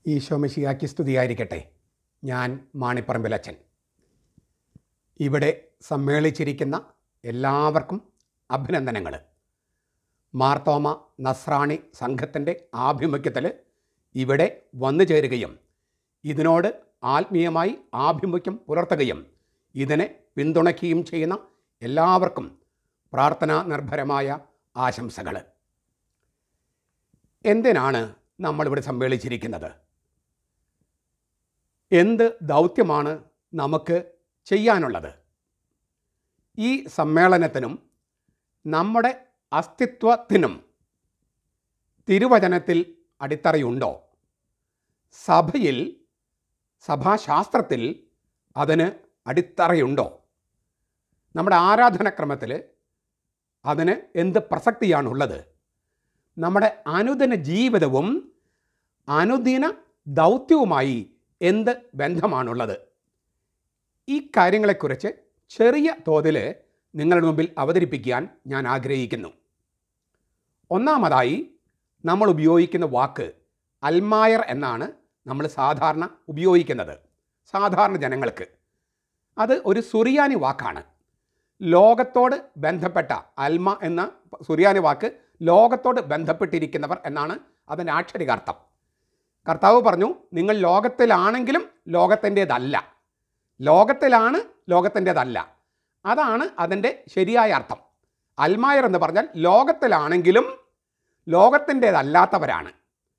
ഈശോ മിശിയാക്കി സ്തുതിയായിരിക്കട്ടെ ഞാൻ മാണിപ്പറമ്പിലച്ചൻ ഇവിടെ സമ്മേളിച്ചിരിക്കുന്ന എല്ലാവർക്കും അഭിനന്ദനങ്ങൾ മാർത്തോമ നസ്രാണി സംഘത്തിൻ്റെ ആഭിമുഖ്യത്തിൽ ഇവിടെ വന്നു ചേരുകയും ഇതിനോട് ആത്മീയമായി ആഭിമുഖ്യം പുലർത്തുകയും ഇതിനെ പിന്തുണയ്ക്കുകയും ചെയ്യുന്ന എല്ലാവർക്കും പ്രാർത്ഥനാ നിർഭരമായ ആശംസകൾ എന്തിനാണ് നമ്മളിവിടെ സമ്മേളിച്ചിരിക്കുന്നത് എന്ത് ദൗത്യമാണ് നമുക്ക് ചെയ്യാനുള്ളത് ഈ സമ്മേളനത്തിനും നമ്മുടെ അസ്തിത്വത്തിനും തിരുവചനത്തിൽ അടിത്തറയുണ്ടോ സഭയിൽ സഭാശാസ്ത്രത്തിൽ അതിന് അടിത്തറയുണ്ടോ നമ്മുടെ ആരാധനക്രമത്തിൽ അതിന് എന്ത് പ്രസക്തിയാണുള്ളത് നമ്മുടെ അനുദിന ജീവിതവും അനുദിന ദൗത്യവുമായി എന്ത് ബന്ധമാണുള്ളത് ഈ കാര്യങ്ങളെക്കുറിച്ച് ചെറിയ തോതിൽ നിങ്ങളുടെ മുമ്പിൽ അവതരിപ്പിക്കാൻ ഞാൻ ആഗ്രഹിക്കുന്നു ഒന്നാമതായി നമ്മൾ ഉപയോഗിക്കുന്ന വാക്ക് അൽമായർ എന്നാണ് നമ്മൾ സാധാരണ ഉപയോഗിക്കുന്നത് സാധാരണ ജനങ്ങൾക്ക് അത് ഒരു സുറിയാനി വാക്കാണ് ലോകത്തോട് ബന്ധപ്പെട്ട അൽമ എന്ന സുറിയാനി വാക്ക് ലോകത്തോട് ബന്ധപ്പെട്ടിരിക്കുന്നവർ എന്നാണ് അതിൻ്റെ ആക്ഷരികാർത്ഥം കർത്താവ് പറഞ്ഞു നിങ്ങൾ ലോകത്തിലാണെങ്കിലും ലോകത്തിൻ്റേതല്ല ലോകത്തിലാണ് ലോകത്തിൻ്റേതല്ല അതാണ് അതിൻ്റെ ശരിയായ അർത്ഥം അൽമായർ എന്ന് പറഞ്ഞാൽ ലോകത്തിലാണെങ്കിലും ലോകത്തിൻ്റേതല്ലാത്തവരാണ്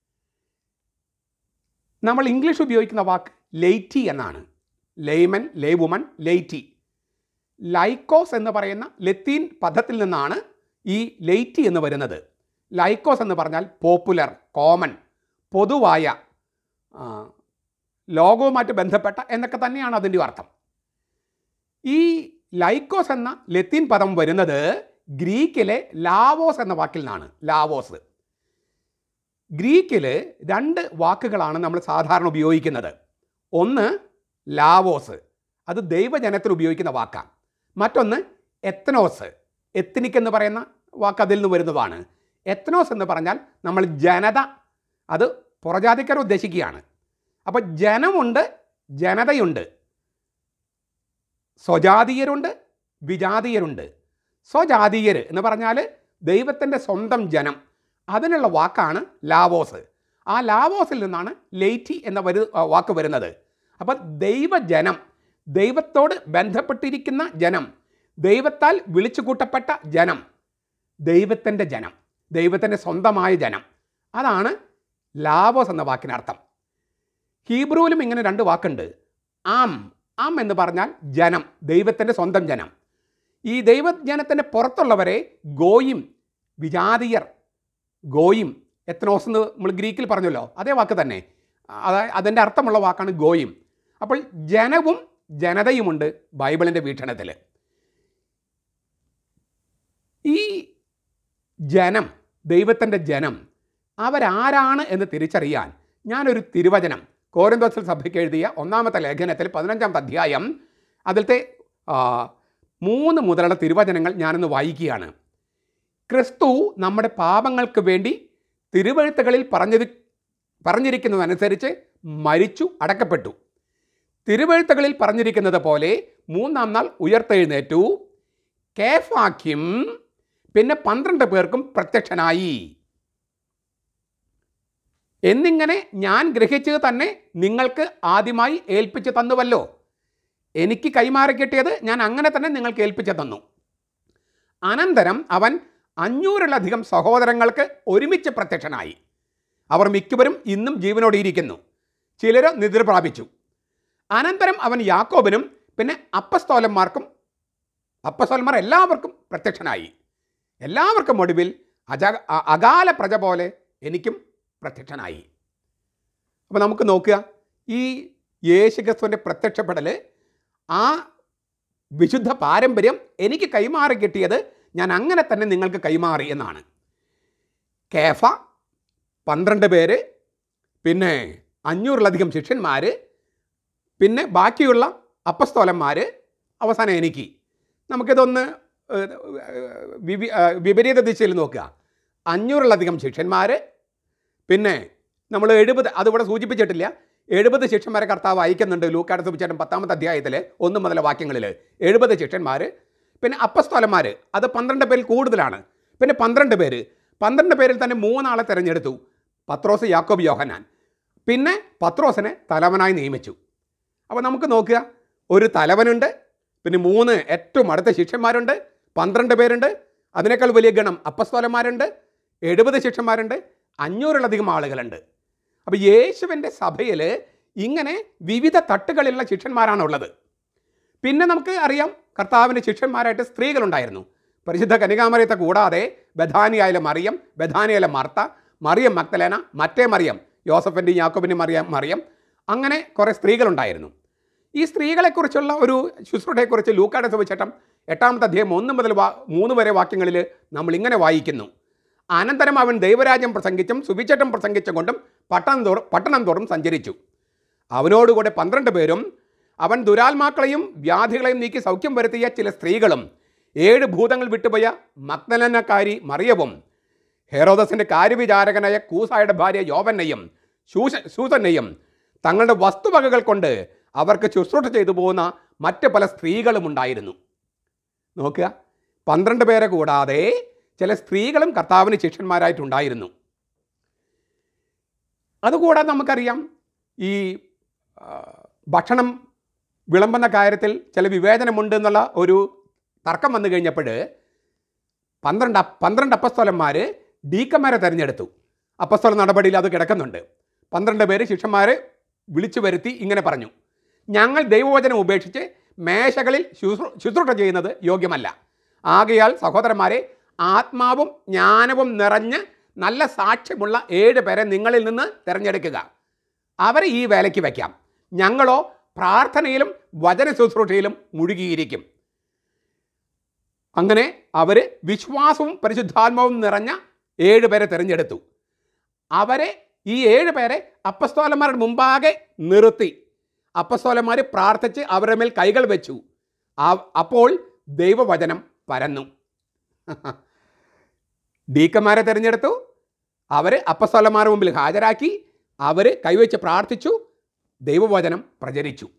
നമ്മൾ ഇംഗ്ലീഷ് ഉപയോഗിക്കുന്ന വാക്ക് ലെയ്റ്റി എന്നാണ് ലെയ്മൻ ലേവുമൺ ലെയ്റ്റി ലൈക്കോസ് എന്ന് പറയുന്ന ലത്തീൻ പദത്തിൽ നിന്നാണ് ഈ ലെയ്റ്റി എന്ന് വരുന്നത് ലൈക്കോസ് എന്ന് പറഞ്ഞാൽ പോപ്പുലർ കോമൺ പൊതുവായ ആ, ലോകവുമായിട്ട് ബന്ധപ്പെട്ട എന്നൊക്കെ തന്നെയാണ് അതിൻ്റെ അർത്ഥം ഈ ലൈക്കോസ് എന്ന ലത്തീൻ പദം വരുന്നത് ഗ്രീക്കിലെ ലാവോസ് എന്ന വാക്കിൽ നിന്നാണ് ലാവോസ് ഗ്രീക്കിൽ രണ്ട് വാക്കുകളാണ് നമ്മൾ സാധാരണ ഉപയോഗിക്കുന്നത് ഒന്ന് ലാവോസ് അത് ദൈവജനത്തിൽ ഉപയോഗിക്കുന്ന വാക്കാണ് മറ്റൊന്ന് എത്നോസ് എത്നിക് എന്ന് പറയുന്ന വാക്ക് അതിൽ നിന്ന് വരുന്നതാണ് എത്നോസ് എന്ന് പറഞ്ഞാൽ നമ്മൾ ജനത അത് പുറജാതിക്കാരെ ഉദ്ദേശിക്കുകയാണ് അപ്പോൾ ജനമുണ്ട് ജനതയുണ്ട് സ്വജാതീയരുണ്ട് വിജാതീയരുണ്ട് സ്വജാതീയർ എന്ന് പറഞ്ഞാൽ ദൈവത്തിൻ്റെ സ്വന്തം ജനം അതിനുള്ള വാക്കാണ് ലാവോസ് ആ ലാവോസിൽ നിന്നാണ് ലെയ്റ്റി എന്ന വരു ആ വാക്ക് വരുന്നത് അപ്പോൾ ദൈവജനം ദൈവത്തോട് ബന്ധപ്പെട്ടിരിക്കുന്ന ജനം ദൈവത്താൽ വിളിച്ചു കൂട്ടപ്പെട്ട ജനം ദൈവത്തിൻ്റെ ജനം ദൈവത്തിൻ്റെ സ്വന്തമായ ജനം അതാണ് ലാവോസ് എന്ന വാക്കിനർത്ഥം ഹീബ്രുവിലും ഇങ്ങനെ രണ്ട് വാക്കുണ്ട് ആം ആം എന്ന് പറഞ്ഞാൽ ജനം ദൈവത്തിൻ്റെ സ്വന്തം ജനം ഈ ദൈവജനത്തിൻ്റെ പുറത്തുള്ളവരെ ഗോയും വിജാതീയർ ഗോയും എത്നോസ് എന്ന് നമ്മൾ ഗ്രീക്കിൽ പറഞ്ഞല്ലോ അതേ വാക്ക് തന്നെ അതായത് അതിൻ്റെ അർത്ഥമുള്ള വാക്കാണ് ഗോയും അപ്പോൾ ജനവും ജനതയുമുണ്ട് ബൈബിളിൻ്റെ വീക്ഷണത്തിൽ ഈ ജനം ദൈവത്തിൻ്റെ ജനം അവരാരാണ് എന്ന് തിരിച്ചറിയാൻ ഞാനൊരു തിരുവചനം കോരന്തോസിൽ സഭയ്ക്ക് എഴുതിയ ഒന്നാമത്തെ ലേഖനത്തിൽ പതിനഞ്ചാമത്തെ അധ്യായം അതിലത്തെ ആ, മൂന്ന് മുതലുള്ള തിരുവചനങ്ങൾ ഞാനൊന്ന് വായിക്കുകയാണ് ക്രിസ്തു നമ്മുടെ പാപങ്ങൾക്ക് വേണ്ടി തിരുവഴുത്തുകളിൽ പറഞ്ഞത് പറഞ്ഞിരിക്കുന്നതനുസരിച്ച് മരിച്ചു അടക്കപ്പെട്ടു തിരുവഴുത്തുകളിൽ പറഞ്ഞിരിക്കുന്നത് പോലെ മൂന്നാം നാൾ ഉയർത്തെഴുന്നേറ്റു കേഫാഖ്യം പിന്നെ പന്ത്രണ്ട് പേർക്കും പ്രത്യക്ഷനായി എന്നിങ്ങനെ ഞാൻ ഗ്രഹിച്ചത് തന്നെ നിങ്ങൾക്ക് ആദ്യമായി ഏൽപ്പിച്ചു തന്നുവല്ലോ എനിക്ക് കൈമാറി കിട്ടിയത് ഞാൻ അങ്ങനെ തന്നെ നിങ്ങൾക്ക് ഏൽപ്പിച്ചു തന്നു അനന്തരം അവൻ അഞ്ഞൂറിലധികം സഹോദരങ്ങൾക്ക് ഒരുമിച്ച് പ്രത്യക്ഷനായി അവർ മിക്കവരും ഇന്നും ജീവനോടെ ഇരിക്കുന്നു ചിലർ നിദ്ര പ്രാപിച്ചു അനന്തരം അവൻ യാക്കോബിനും പിന്നെ അപ്പസ്തോലന്മാർക്കും അപ്പസ്തോലന്മാർ എല്ലാവർക്കും പ്രത്യക്ഷനായി എല്ലാവർക്കും ഒടുവിൽ അജ അ- അകാല പ്രജ പോലെ എനിക്കും പ്രത്യക്ഷനായി അപ്പോൾ നമുക്ക് നോക്കുക ഈ യേശുക്രിസ്തുവിൻ്റെ പ്രത്യക്ഷപ്പെടൽ ആ വിശുദ്ധ പാരമ്പര്യം എനിക്ക് കൈമാറി കിട്ടിയത് ഞാൻ അങ്ങനെ തന്നെ നിങ്ങൾക്ക് കൈമാറി എന്നാണ് കേഫ പന്ത്രണ്ട് പേര് പിന്നെ അഞ്ഞൂറിലധികം ശിഷ്യന്മാർ പിന്നെ ബാക്കിയുള്ള അപ്പസ്തോലന്മാർ അവസാനം എനിക്ക് നമുക്കിതൊന്ന് ഏഹ്, വിപി- ഏഹ്, വിപരീത ദിശയിൽ നോക്കുക അഞ്ഞൂറിലധികം ശിഷ്യന്മാർ പിന്നെ നമ്മൾ എഴുപത് അതിവിടെ സൂചിപ്പിച്ചിട്ടില്ല എഴുപത് ശിഷ്യന്മാരെ കർത്താവ് അയക്കുന്നുണ്ട് ലൂക്കാട് സുവിച്ചേട്ടൻ പത്താമത്തെ അധ്യായത്തിൽ ഒന്ന് മുതൽ വാക്യങ്ങളിൽ എഴുപത് ശിഷ്യന്മാർ പിന്നെ അപ്പസ്തോലന്മാർ അത് പന്ത്രണ്ട് പേരിൽ കൂടുതലാണ് പിന്നെ പന്ത്രണ്ട് പേര് പന്ത്രണ്ട് പേരിൽ തന്നെ മൂന്നാളെ തിരഞ്ഞെടുത്തു പത്രോസ് യാക്കോബ് യോഹനാൻ പിന്നെ പത്രോസിനെ തലവനായി നിയമിച്ചു അപ്പോൾ നമുക്ക് നോക്കുക ഒരു തലവനുണ്ട് പിന്നെ മൂന്ന് ഏറ്റവും അടുത്ത ശിഷ്യന്മാരുണ്ട് പന്ത്രണ്ട് പേരുണ്ട് അതിനേക്കാൾ വലിയ ഗണം അപ്പസ്തോലന്മാരുണ്ട് എഴുപത് ശിഷ്യന്മാരുണ്ട് അഞ്ഞൂറിലധികം ആളുകളുണ്ട് അപ്പോൾ യേശുവിൻ്റെ സഭയിൽ ഇങ്ങനെ വിവിധ തട്ടുകളിലുള്ള ശിഷ്യന്മാരാണുള്ളത് പിന്നെ നമുക്ക് അറിയാം കർത്താവിൻ്റെ ശിഷ്യന്മാരായിട്ട് സ്ത്രീകളുണ്ടായിരുന്നു പരിശുദ്ധ കനികാമറിയത്തെ കൂടാതെ ബഥാനിയായാലും മറിയം ബഥാനിയായാലും മർത്ത മറിയം മക്തലേന മറ്റേ മറിയം യോസഫിൻ്റെയും യാക്കോബിൻ്റെയും മറിയം മറിയം അങ്ങനെ കുറേ സ്ത്രീകളുണ്ടായിരുന്നു ഈ സ്ത്രീകളെക്കുറിച്ചുള്ള ഒരു ശുശ്രൂഷയെക്കുറിച്ച് ലൂക്കാടെ സുവിശേഷം എട്ടാമത്തെ അധ്യായം ഒന്ന് മുതൽ വാ മൂന്ന് വരെ വാക്യങ്ങളിൽ നമ്മൾ ഇങ്ങനെ വായിക്കുന്നു അനന്തരം അവൻ ദൈവരാജ്യം പ്രസംഗിച്ചും സുവിശേഷം പ്രസംഗിച്ചും കൊണ്ടും പട്ടണം തോറും പട്ടണം തോറും സഞ്ചരിച്ചു അവനോടുകൂടെ പന്ത്രണ്ട് പേരും അവൻ ദുരാത്മാക്കളെയും വ്യാധികളെയും നീക്കി സൗഖ്യം വരുത്തിയ ചില സ്ത്രീകളും ഏഴ് ഭൂതങ്ങൾ വിട്ടുപോയ മഗ്ദലനക്കാരി മറിയവും ഹെറോദസിൻ്റെ കാര്യവിചാരകനായ കൂസായുടെ ഭാര്യ യോവനെയും ശൂഷ ശൂസനെയും തങ്ങളുടെ വസ്തുവകകൾ കൊണ്ട് അവർക്ക് ശുശ്രൂഷ ചെയ്തു പോകുന്ന മറ്റ് പല സ്ത്രീകളും ഉണ്ടായിരുന്നു നോക്കുക പന്ത്രണ്ട് പേരെ കൂടാതെ ചില സ്ത്രീകളും കർത്താവിന് ശിഷ്യന്മാരായിട്ടുണ്ടായിരുന്നു അതുകൂടാതെ നമുക്കറിയാം ഈ ആ, ഭക്ഷണം വിളമ്പുന്ന കാര്യത്തിൽ ചില വിവേചനമുണ്ട് എന്നുള്ള ഒരു തർക്കം വന്നു കഴിഞ്ഞപ്പോൾ പന്ത്രണ്ട് അപ്പ- പന്ത്രണ്ട് അപ്പസ്തോലന്മാർ ഡീക്കന്മാരെ തിരഞ്ഞെടുത്തു അപ്പസ്തോല നടപടിയിൽ അത് കിടക്കുന്നുണ്ട് പന്ത്രണ്ട് പേര് ശിഷ്യന്മാരെ വിളിച്ചു വരുത്തി ഇങ്ങനെ പറഞ്ഞു ഞങ്ങൾ ദൈവവചനം ഉപേക്ഷിച്ച് മേശകളിൽ ശുശ്രൂ ശുശ്രൂഷ ചെയ്യുന്നത് യോഗ്യമല്ല ആകയാൽ സഹോദരന്മാരെ ആത്മാവും ജ്ഞാനവും നിറഞ്ഞ് നല്ല സാക്ഷ്യമുള്ള ഏഴ് പേരെ നിങ്ങളിൽ നിന്ന് തിരഞ്ഞെടുക്കുക അവരെ ഈ വേലയ്ക്ക് വയ്ക്കാം ഞങ്ങളോ പ്രാർത്ഥനയിലും വചന ശുശ്രൂഷയിലും മുഴുകിയിരിക്കും അങ്ങനെ അവർ വിശ്വാസവും പരിശുദ്ധാത്മാവും നിറഞ്ഞ ഏഴ് പേരെ തിരഞ്ഞെടുത്തു അവരെ ഈ ഏഴ് പേരെ അപ്പസ്തോലന്മാരുടെ മുമ്പാകെ നിർത്തി അപ്പസ്തോലന്മാർ പ്രാർത്ഥിച്ച് അവരുടെ മേൽ കൈകൾ വെച്ചു ആ- അപ്പോൾ ദൈവവചനം പരന്നു ഡീക്കന്മാരെ തിരഞ്ഞെടുത്തു അവർ അപ്പസ്തോലന്മാരുടെ മുമ്പിൽ ഹാജരാക്കി അവർ കൈവച്ച് പ്രാർത്ഥിച്ചു ദൈവവചനം പ്രചരിച്ചു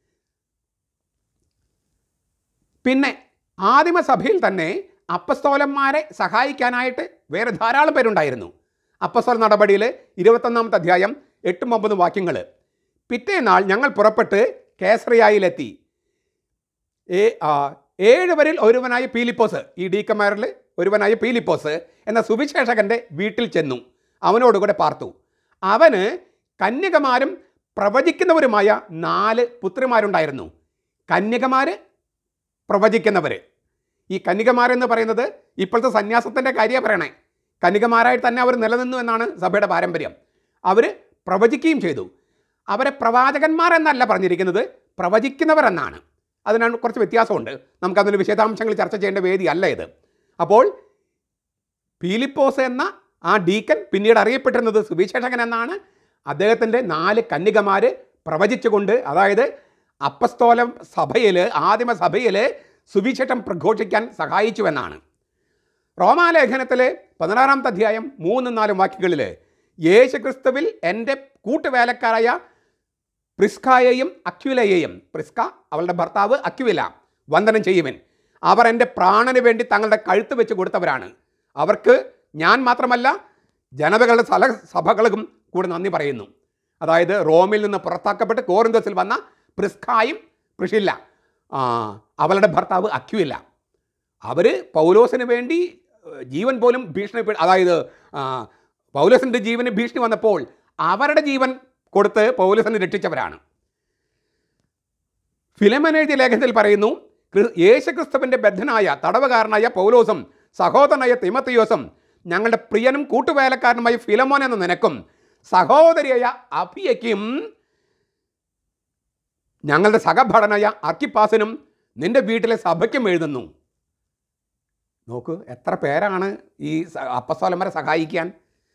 പിന്നെ ആദിമസഭയിൽ തന്നെ അപ്പസ്തോലന്മാരെ സഹായിക്കാനായിട്ട് വേറെ ധാരാളം പേരുണ്ടായിരുന്നു അപ്പസ്തോല നടപടിയിൽ ഇരുപത്തൊന്നാമത്തെ അധ്യായം എട്ടും ഒമ്പതും വാക്യങ്ങൾ പിറ്റേനാൾ ഞങ്ങൾ പുറപ്പെട്ട് കേസറിയായിലെത്തി ഏ ആ, ഏഴുവരിൽ ഒരുവനായ പീലിപ്പോസ് ഈ ഡീക്കന്മാരിൽ ഒരുവനായ പീലിപ്പോസ് എന്ന സുവിശേഷകൻ്റെ വീട്ടിൽ ചെന്നു അവനോടുകൂടെ പാർത്തു അവന് കന്യകമാരും പ്രവചിക്കുന്നവരുമായ നാല് പുത്രിമാരുണ്ടായിരുന്നു കന്യകമാർ പ്രവചിക്കുന്നവർ ഈ കന്യകമാരെന്ന് പറയുന്നത് ഇപ്പോഴത്തെ സന്യാസത്തിൻ്റെ കാര്യമാണ് പറയണേ കന്യകമാരായിട്ട് തന്നെ അവർ നിലനിന്നു എന്നാണ് സഭയുടെ പാരമ്പര്യം അവർ പ്രവചിക്കുകയും ചെയ്തു അവരെ പ്രവാചകന്മാർ എന്നല്ല പറഞ്ഞിരിക്കുന്നത് പ്രവചിക്കുന്നവർ എന്നാണ് അതിനാണ് കുറച്ച് വ്യത്യാസമുണ്ട് നമുക്കതിൻ്റെ വിശദാംശങ്ങൾ ചർച്ച ചെയ്യേണ്ട വേദിയല്ല ഇത് അപ്പോൾ പീലിപ്പോസ് എന്ന ആ ഡീക്കൻ പിന്നീട് അറിയപ്പെട്ടിരുന്നത് സുവിശേഷകൻ എന്നാണ് അദ്ദേഹത്തിൻ്റെ നാല് കന്യകമാർ പ്രവചിച്ചുകൊണ്ട് അതായത് അപ്പസ്തോലം സഭയിൽ ആദിമ സഭയിൽ സുവിശേഷം പ്രഘോഷിക്കാൻ സഹായിച്ചുവെന്നാണ് റോമാലേഖനത്തിലെ പതിനാറാമത്തെ അധ്യായം മൂന്നും നാലും വാക്യങ്ങളിൽ യേശുക്രിസ്തുവിൽ എൻ്റെ കൂട്ടുവേലക്കാരായ പ്രിസ്കായെയും അക്യുലയെയും പ്രിസ്ക അവളുടെ ഭർത്താവ് അക്യുല വന്ദനം ചെയ്യുവൻ അവർ എൻ്റെ പ്രാണന് വേണ്ടി തങ്ങളുടെ കഴുത്ത് വെച്ച് കൊടുത്തവരാണ് അവർക്ക് ഞാൻ മാത്രമല്ല ജനതകളുടെ സല സഭകളും കൂടെ നന്ദി പറയുന്നു അതായത് റോമിൽ നിന്ന് പുറത്താക്കപ്പെട്ട് കോറിന്തസിൽ വന്ന പ്രിസ്കായും പ്രിഷില്ല ആ, അവളുടെ ഭർത്താവ് അക്യുല അവർ പൗലോസിന് വേണ്ടി ഏഹ്, ജീവൻ പോലും ഭീഷണി അതായത് ആ, പൗലോസിൻ്റെ ജീവന് ഭീഷണി വന്നപ്പോൾ അവരുടെ ജീവൻ കൊടുത്ത് പൗലോസിനെ രക്ഷിച്ചവരാണ് ഫിലമൻ എഴുതിയ ലേഖനത്തിൽ പറയുന്നു ക്രി- യേശുക്രിസ്തുവിൻ്റെ ബദ്ധനായ തടവുകാരനായ പൗലോസും സഹോദരനായ തിമത്തിയോസും ഞങ്ങളുടെ പ്രിയനും കൂട്ടുവേലക്കാരനുമായ ഫിലമോൻ എന്ന നിനക്കും സഹോദരിയായ അഭിയയ്ക്കും ഞങ്ങളുടെ സഹഭടനായ അർക്കിപ്പാസിനും നിന്റെ വീട്ടിലെ സഭയ്ക്കും എഴുതുന്നു നോക്കൂ എത്ര പേരാണ് ഈ സ- അപ്പസ്തോലന്മാരെ സഹായിക്കാൻ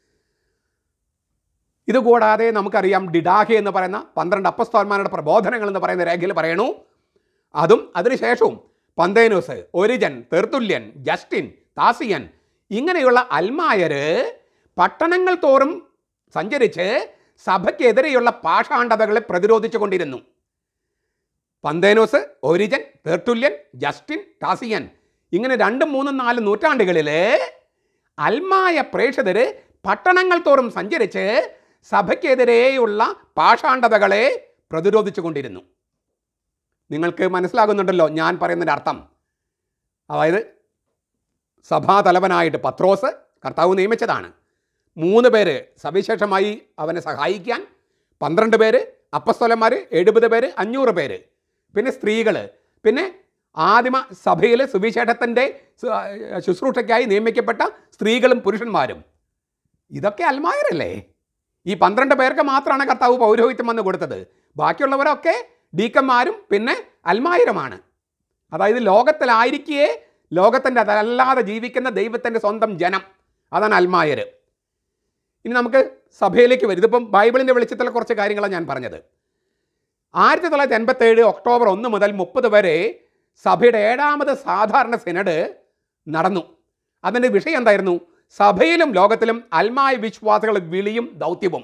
ഇതുകൂടാതെ നമുക്കറിയാം ഡിഡാഹെ എന്ന് പറയുന്ന പന്ത്രണ്ട് അപ്പസ്തോന്മാരുടെ പ്രബോധനങ്ങൾ എന്ന് പറയുന്ന രേഖയിൽ പറയണു അതും അതിനുശേഷവും പന്തേനോസ് ഒരിജൻ തെർത്തുല്യൻ ജസ്റ്റിൻ താസിയൻ ഇങ്ങനെയുള്ള അൽമായര് പട്ടണങ്ങൾ തോറും സഞ്ചരിച്ച് സഭയ്ക്കെതിരെയുള്ള പാഷാണ്ഡതകളെ പ്രതിരോധിച്ചു കൊണ്ടിരുന്നു പന്തേനോസ് ഒരിജൻ തെർട്ടുല്യൻ ജസ്റ്റിൻ ടാസിയൻ ഇങ്ങനെ രണ്ടും മൂന്നും നാലും നൂറ്റാണ്ടുകളിൽ അൽമായ പ്രേക്ഷിതർ പട്ടണങ്ങൾ തോറും സഞ്ചരിച്ച് സഭയ്ക്കെതിരെയുള്ള പാഷാണ്ഡതകളെ പ്രതിരോധിച്ചു കൊണ്ടിരുന്നു നിങ്ങൾക്ക് മനസ്സിലാകുന്നുണ്ടല്ലോ ഞാൻ പറയുന്നതിൻ്റെ അർത്ഥം അതായത് സഭാതലവനായിട്ട് പത്രോസ് കർത്താവ് നിയമിച്ചതാണ് മൂന്ന് പേര് സവിശേഷമായി അവനെ സഹായിക്കാൻ പന്ത്രണ്ട് പേര് അപ്പസ്തോലന്മാർ എഴുപത് പേര് അഞ്ഞൂറ് പേര് പിന്നെ സ്ത്രീകൾ പിന്നെ ആദിമ സഭയിൽ സുവിശേഷത്തിൻ്റെ ശുശ്രൂഷയ്ക്കായി നിയമിക്കപ്പെട്ട സ്ത്രീകളും പുരുഷന്മാരും ഇതൊക്കെ അൽമായരല്ലേ ഈ പന്ത്രണ്ട് പേർക്ക് മാത്രമാണ് കർത്താവ് പൗരോഹിത്യം വന്ന് കൊടുത്തത് ബാക്കിയുള്ളവരൊക്കെ ഡീക്കന്മാരും പിന്നെ അൽമായരുമാണ് അതായത് ലോകത്തിലായിരിക്കേ ലോകത്തിൻ്റെ അതല്ലാതെ ജീവിക്കുന്ന ദൈവത്തിൻ്റെ സ്വന്തം ജനം അതാണ് അൽമായർ ഇനി നമുക്ക് സഭയിലേക്ക് വരും ഇതിപ്പം ബൈബിളിൻ്റെ വെളിച്ചത്തിൽ കുറച്ച് കാര്യങ്ങളാണ് ഞാൻ പറഞ്ഞത് ആയിരത്തി തൊള്ളായിരത്തി എൺപത്തേഴ് ഒക്ടോബർ ഒന്ന് മുതൽ മുപ്പത് വരെ സഭയുടെ ഏഴാമത് സാധാരണ സിനഡ് നടന്നു അതിൻ്റെ വിഷയം എന്തായിരുന്നു സഭയിലും ലോകത്തിലും അൽമായ വിശ്വാസികളുടെ വിളിയും ദൗത്യവും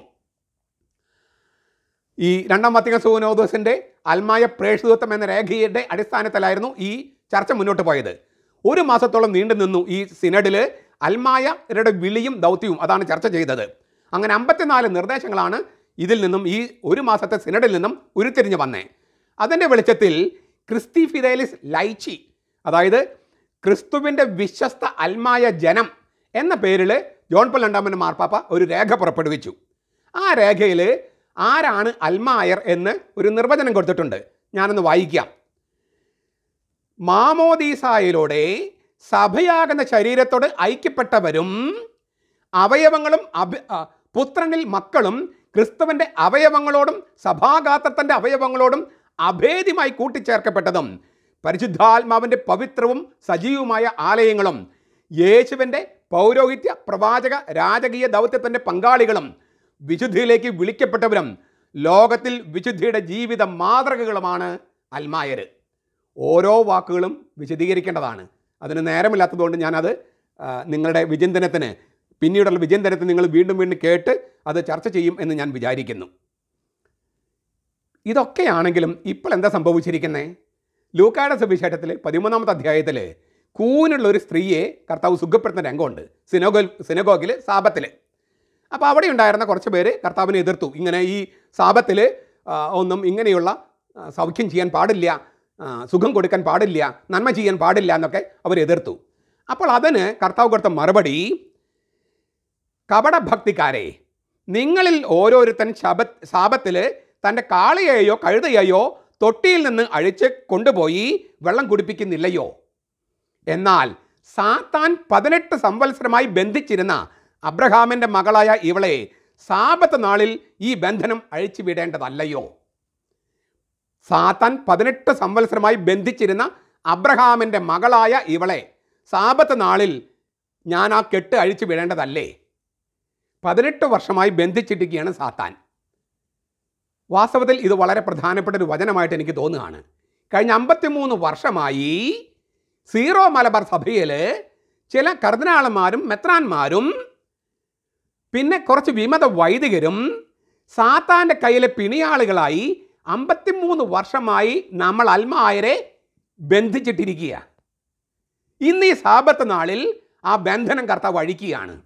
ഈ രണ്ടാം വത്തിക സൂനോദോസിൻ്റെ അൽമായ പ്രേക്ഷിതത്വം എന്ന രേഖയുടെ അടിസ്ഥാനത്തിലായിരുന്നു ഈ ചർച്ച മുന്നോട്ട് പോയത് ഒരു മാസത്തോളം നീണ്ടു നിന്നു ഈ സിനഡിൽ അൽമായരുടെ വിളിയും ദൗത്യവും അതാണ് ചർച്ച ചെയ്തത് അങ്ങനെ അമ്പത്തിനാല് നിർദ്ദേശങ്ങളാണ് ഇതിൽ നിന്നും ഈ ഒരു മാസത്തെ സിനഡിൽ നിന്നും ഉരുത്തിരിഞ്ഞ് വന്നേ അതിൻ്റെ വെളിച്ചത്തിൽ ക്രിസ്തി ഫിദേലിസ് ലൈച്ചി അതായത് ക്രിസ്തുവിൻ്റെ വിശ്വസ്ത അൽമായ ജനം എന്ന പേരിൽ ജോൺ പോൾ രണ്ടാമൻ മാർപ്പാപ്പ ഒരു രേഖ പുറപ്പെടുവിച്ചു ആ രേഖയിൽ ആരാണ് അൽമായർ എന്ന് ഒരു നിർവചനം കൊടുത്തിട്ടുണ്ട് ഞാനൊന്ന് വായിക്കാം മാമോദീസായിലൂടെ സഭയാകുന്ന ശരീരത്തോട് ഐക്യപ്പെട്ടവരും അവയവങ്ങളും അഭി ആ, പുത്രനിൽ മക്കളും ക്രിസ്തുവിൻ്റെ അവയവങ്ങളോടും സഭാഗാത്രത്തിൻ്റെ അവയവങ്ങളോടും അഭേദ്യമായി കൂട്ടിച്ചേർക്കപ്പെട്ടതും പരിശുദ്ധാത്മാവിൻ്റെ പവിത്രവും സജീവമായ ആലയങ്ങളും യേശുവിൻ്റെ പൗരോഹിത്യ പ്രവാചക രാജകീയ ദൗത്യത്തിൻ്റെ പങ്കാളികളും വിശുദ്ധിയിലേക്ക് വിളിക്കപ്പെട്ടവരും ലോകത്തിൽ വിശുദ്ധിയുടെ ജീവിത മാതൃകകളുമാണ് അൽമായർ ഓരോ വാക്കുകളും വിശദീകരിക്കേണ്ടതാണ് അതിന് നേരമില്ലാത്തതുകൊണ്ട് ഞാനത് ആ, നിങ്ങളുടെ വിചിന്തനത്തിന് പിന്നീടുള്ള വിചിന്തനത്തിന് നിങ്ങൾ വീണ്ടും വീണ്ടും കേട്ട് അത് ചർച്ച ചെയ്യും എന്ന് ഞാൻ വിചാരിക്കുന്നു ഇതൊക്കെയാണെങ്കിലും ഇപ്പോൾ എന്താ സംഭവിച്ചിരിക്കുന്നത് ലൂക്കായുടെ സുവിശേഷത്തിൽ പതിമൂന്നാമത്തെ അധ്യായത്തിൽ കൂനുള്ള ഒരു സ്ത്രീയെ കർത്താവ് സുഖപ്പെടുത്തുന്ന രംഗമുണ്ട് സിനോഗോ സിനഗോഗിൽ സാപത്തിൽ അപ്പോൾ അവിടെ ഉണ്ടായിരുന്ന കുറച്ച് പേര് കർത്താവിനെ എതിർത്തു ഇങ്ങനെ ഈ സാപത്തിൽ ഒന്നും ഇങ്ങനെയുള്ള ആ, സൗഖ്യം ചെയ്യാൻ പാടില്ല ആ, സുഖം കൊടുക്കാൻ പാടില്ല നന്മ ചെയ്യാൻ പാടില്ല എന്നൊക്കെ അവർ എതിർത്തു അപ്പോൾ അതിന് കർത്താവ് കൊടുത്ത മറുപടി കപടഭക്തിക്കാരെ നിങ്ങളിൽ ഓരോരുത്തൻ ശബ സാപത്തിൽ തൻ്റെ കാളയെയോ കഴുതയെയോ തൊട്ടിയിൽ നിന്ന് അഴിച്ച് കൊണ്ടുപോയി വെള്ളം കുടിപ്പിക്കുന്നില്ലയോ എന്നാൽ സാത്താൻ പതിനെട്ട് സംവത്സരമായി ബന്ധിച്ചിരുന്ന അബ്രഹാമിൻ്റെ മകളായ ഇവളെ സാപത്ത് നാളിൽ ഈ ബന്ധനം അഴിച്ചു വിടേണ്ടതല്ലയോ സാത്താൻ പതിനെട്ട് സംവത്സരമായി ബന്ധിച്ചിരുന്ന അബ്രഹാമിൻ്റെ മകളായ ഇവളെ സാപത്ത് നാളിൽ ഞാൻ ആ കെട്ട് അഴിച്ചു വിടേണ്ടതല്ലേ പതിനെട്ട് വർഷമായി ബന്ധിച്ചിട്ടിരിക്കുകയാണ് സാത്താൻ വാസ്തവത്തിൽ ഇത് വളരെ പ്രധാനപ്പെട്ട ഒരു വചനമായിട്ട് എനിക്ക് തോന്നുകയാണ് കഴിഞ്ഞ അമ്പത്തിമൂന്ന് വർഷമായി സീറോ മലബാർ സഭയിൽ ചില കർദിനാളന്മാരും മെത്രാന്മാരും പിന്നെ കുറച്ച് വിമത വൈദികരും സാത്താൻ്റെ കയ്യിലെ പിണിയാളുകളായി അമ്പത്തിമൂന്ന് വർഷമായി നമ്മൾ അൽമായരെ ബന്ധിച്ചിട്ടിരിക്കുക ഇന്ന് ഈ സാപത്ത് നാളിൽ ആ ബന്ധനം കർത്താവ് അഴിക്കുകയാണ്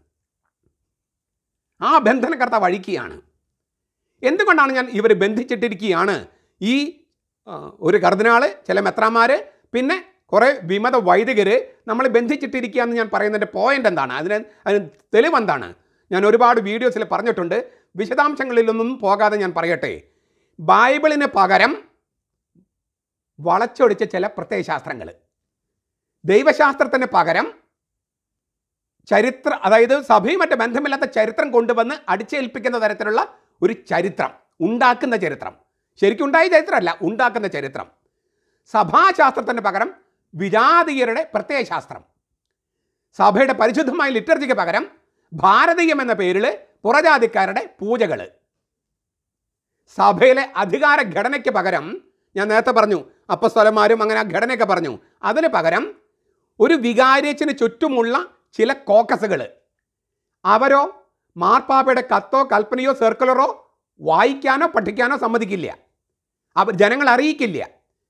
ആ ബന്ധനം കർത്താവ് അഴിക്കുകയാണ് എന്തുകൊണ്ടാണ് ഞാൻ ഇവർ ബന്ധിച്ചിട്ടിരിക്കുകയാണ് ഈ ആ, ഒരു കർദിനാള് ചില മെത്രാമാർ പിന്നെ കുറേ വിമത വൈദികർ നമ്മളെ ബന്ധിച്ചിട്ടിരിക്കുക എന്ന് ഞാൻ പറയുന്നതിൻ്റെ പോയിന്റ് എന്താണ് അതിന് അതിന് തെളിവ് എന്താണ് ഞാൻ ഒരുപാട് വീഡിയോസിൽ പറഞ്ഞിട്ടുണ്ട് വിശദാംശങ്ങളിലൊന്നും പോകാതെ ഞാൻ പറയട്ടെ ബൈബിളിന് പകരം വളച്ചൊടിച്ച ചില പ്രത്യയശാസ്ത്രങ്ങൾ ദൈവശാസ്ത്രത്തിന് പകരം ചരിത്ര അതായത് സഭയുമായിട്ട് ബന്ധമില്ലാത്ത ചരിത്രം കൊണ്ടുവന്ന് അടിച്ചേൽപ്പിക്കുന്ന തരത്തിലുള്ള ഒരു ചരിത്രം ഉണ്ടാക്കുന്ന ചരിത്രം ശരിക്കും ഉണ്ടായ ചരിത്രമല്ല ഉണ്ടാക്കുന്ന ചരിത്രം സഭാശാസ്ത്രത്തിന് പകരം വിജാതീയരുടെ പ്രത്യയശാസ്ത്രം സഭയുടെ പരിശുദ്ധമായ ലിറ്റർജിക്ക് പകരം ഭാരതീയം എന്ന പേരിൽ പുറജാതിക്കാരുടെ പൂജകൾ സഭയിലെ അധികാര ഘടനയ്ക്ക് പകരം ഞാൻ നേരത്തെ പറഞ്ഞു അപ്പസ്വലന്മാരും അങ്ങനെ ആ ഘടനയൊക്കെ പറഞ്ഞു അതിന് പകരം ഒരു വികാരിയച്ചിന് ചുറ്റുമുള്ള ചില കോക്കസുകൾ അവരോ മാർപ്പാപ്പയുടെ കത്തോ കൽപ്പനയോ സർക്കുലറോ വായിക്കാനോ പഠിക്കാനോ സമ്മതിക്കില്ല അവർ ജനങ്ങൾ അറിയിക്കില്ല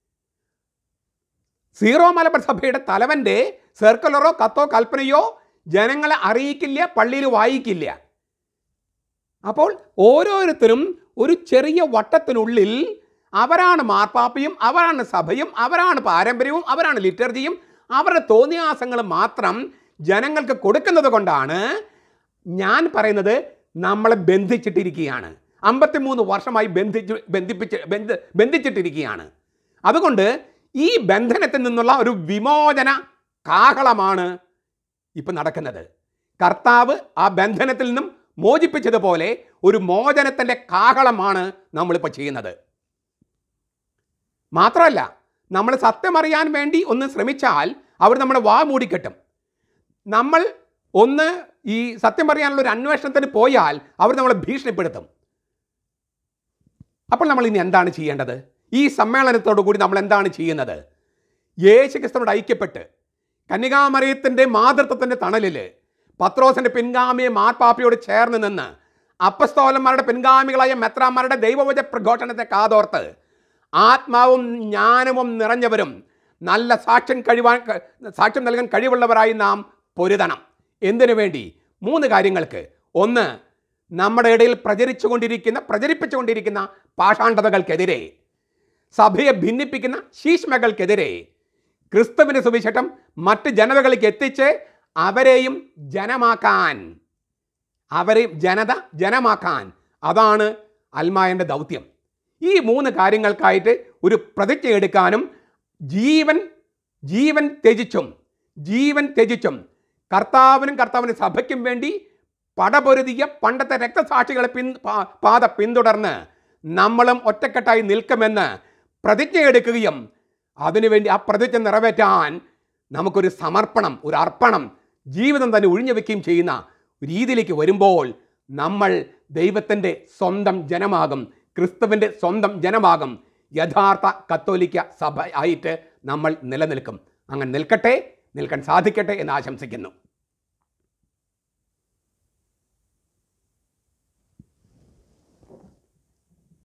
സീറോ മലബാർ സഭയുടെ തലവൻ്റെ സർക്കുലറോ കത്തോ കൽപ്പനയോ ജനങ്ങളെ അറിയിക്കില്ല പള്ളിയിൽ വായിക്കില്ല അപ്പോൾ ഓരോരുത്തരും ഒരു ചെറിയ വട്ടത്തിനുള്ളിൽ അവരാണ് മാർപ്പാപ്പയും അവരാണ് സഭയും അവരാണ് പാരമ്പര്യവും അവരാണ് ലിറ്റർജിയും അവരുടെ തോന്നിയാസങ്ങൾ മാത്രം ജനങ്ങൾക്ക് കൊടുക്കുന്നത് കൊണ്ടാണ് ഞാൻ പറയുന്നത് നമ്മളെ ബന്ധിച്ചിട്ടിരിക്കുകയാണ് അമ്പത്തിമൂന്ന് വർഷമായി ബന്ധിച്ച് ബന്ധിപ്പിച്ച് ബന്ധ ബന്ധിച്ചിട്ടിരിക്കുകയാണ് അതുകൊണ്ട് ഈ ബന്ധനത്തിൽ നിന്നുള്ള ഒരു വിമോചന കാഹളമാണ് ഇപ്പം നടക്കുന്നത് കർത്താവ് ആ ബന്ധനത്തിൽ നിന്നും മോചിപ്പിച്ചതുപോലെ ഒരു മോചനത്തിൻ്റെ കാഹളമാണ് നമ്മളിപ്പോൾ ചെയ്യുന്നത് മാത്രമല്ല നമ്മൾ സത്യമറിയാൻ വേണ്ടി ഒന്ന് ശ്രമിച്ചാൽ അവർ നമ്മുടെ വാ മൂടിക്കെട്ടും നമ്മൾ ഒന്ന് ഈ സത്യം പറയാനുള്ള ഒരു അന്വേഷണത്തിന് പോയാൽ അവർ നമ്മളെ ഭീഷണിപ്പെടുത്തും അപ്പോൾ നമ്മൾ ഇനി എന്താണ് ചെയ്യേണ്ടത് ഈ സമ്മേളനത്തോടു കൂടി നമ്മൾ എന്താണ് ചെയ്യുന്നത് യേശു ക്രിസ്തുവിനോട് ഐക്യപ്പെട്ട് കന്യകാമറിയത്തിൻ്റെ മാതൃത്വത്തിൻ്റെ തണലിൽ പത്രോസിൻ്റെ പിൻഗാമിയെ മാർപ്പാപ്പയോട് ചേർന്ന് നിന്ന് അപ്പസ്തോലന്മാരുടെ പിൻഗാമികളായ മെത്രാന്മാരുടെ ദൈവവച പ്രഘോഷണത്തെ കാതോർത്ത് ആത്മാവും ജ്ഞാനവും നിറഞ്ഞവരും നല്ല സാക്ഷ്യം കഴിവാൻ ക- സാക്ഷ്യം നൽകാൻ കഴിവുള്ളവരായി നാം പൊരുതണം എന്തിനു വേണ്ടി മൂന്ന് കാര്യങ്ങൾക്ക് ഒന്ന് നമ്മുടെ ഇടയിൽ പ്രചരിച്ചുകൊണ്ടിരിക്കുന്ന പ്രചരിപ്പിച്ചുകൊണ്ടിരിക്കുന്ന പാഷാണ്ഡതകൾക്കെതിരെ സഭയെ ഭിന്നിപ്പിക്കുന്ന ശീഷ്മകൾക്കെതിരെ ക്രിസ്തുവിൻ്റെ സുവിശേഷം മറ്റ് ജനതകളിലേക്ക് എത്തിച്ച് അവരെയും ജനമാക്കാൻ അവരെയും ജനത ജനമാക്കാൻ അതാണ് അൽമായൻ്റെ ദൗത്യം ഈ മൂന്ന് കാര്യങ്ങൾക്കായിട്ട് ഒരു പ്രതിജ്ഞ എടുക്കാനും ജീവൻ ജീവൻ ത്യജിച്ചും ജീവൻ ത്യജിച്ചും കർത്താവിനും കർത്താവിൻ്റെ സഭയ്ക്കും വേണ്ടി പടപൊരുതിയ പണ്ടത്തെ രക്തസാക്ഷികളെ പിൻ പാ- പാത പിന്തുടർന്ന് നമ്മളും ഒറ്റക്കെട്ടായി നിൽക്കുമെന്ന് പ്രതിജ്ഞ എടുക്കുകയും അതിനുവേണ്ടി ആ പ്രതിജ്ഞ നിറവേറ്റാൻ നമുക്കൊരു സമർപ്പണം ഒരു അർപ്പണം ജീവിതം തന്നെ ഒഴിഞ്ഞു വെക്കുകയും ചെയ്യുന്ന രീതിയിലേക്ക് വരുമ്പോൾ നമ്മൾ ദൈവത്തിൻ്റെ സ്വന്തം ജനമാകും ക്രിസ്തുവിൻ്റെ സ്വന്തം ജനമാകും യഥാർത്ഥ കത്തോലിക്ക സഭ ആയിട്ട് നമ്മൾ നിലനിൽക്കും അങ്ങനെ നിൽക്കട്ടെ നിൽക്കാൻ സാധിക്കട്ടെ എന്ന് ആശംസിക്കുന്നു